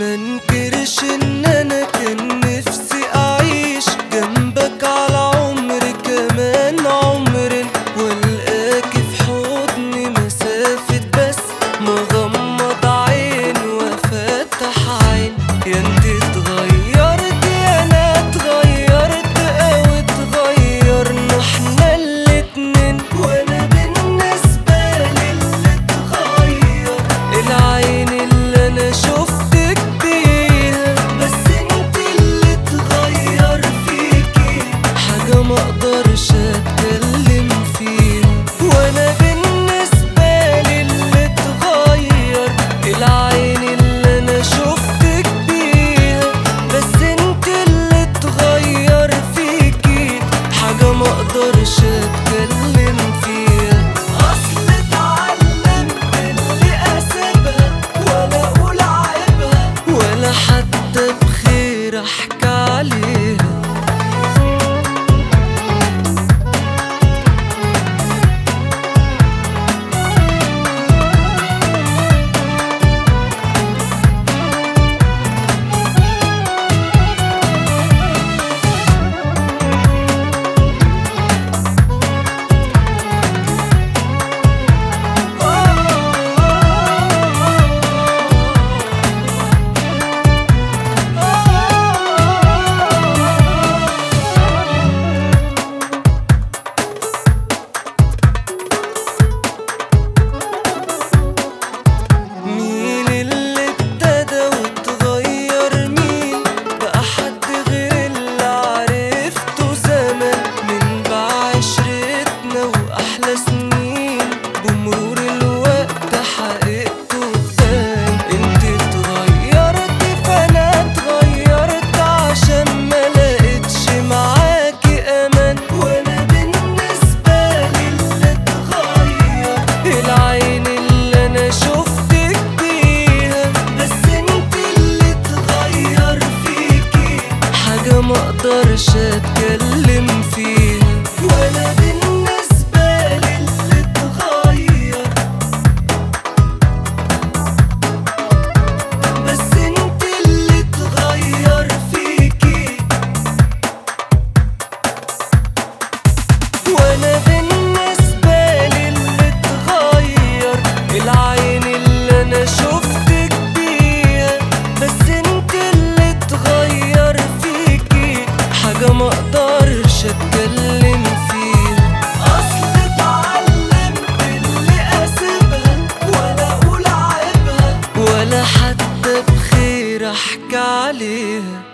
منكرش ان انا كان نفسي اعيش جنبك على عمر كمان عمر والقاك في حضني مسافة بس مغمض عين وفتح عين يا انت اتغيرت يا انا اتغيرت او اتغيرنا احنا الاتنين وانا بالنسبة لي اللي اتغير العين اللي انا شفتك بيها بس انت اللي اتغير فيكي حاجة ما اقدرش اتكلم فيها وانا بالنسبة لي اللي اتغير العين اللي انا شفتك بيها بس انت اللي اتغير فيكي حاجة ما اقدرش اتكلم فيها اصل اتعلمت اللي اسيبها ولا اقول عيبها ولا حتى بخير احكي عليها مين اللي ابتدى واتغير مين بقى حد غير اللي عرفته زمان من بعشرتنا واحلى سنين بمرور الوقت حقيقته تبان انت اتغيرت فانا اتغيرت عشان ما لقيتش معاكي امان وانا بالنسبه لي اللي اتغير العين اللي انا شفتك بيها بس انت اللي اتغير فيكي حاجة ما اقدرش اتكلم فيها وانا بالنسبة لي اللي اتغير بس انت اللي اتغير فيكي وانا بالنسبة لي اللي اتغير العين اللي انا شفتك بيها بس انت اللي اتغير فيكي حاجة ما اقدرش اتكلم فيها اصل اتعلمت اللي اسيبها ولا اقول عيبها ولا حتى بخير احكي عليها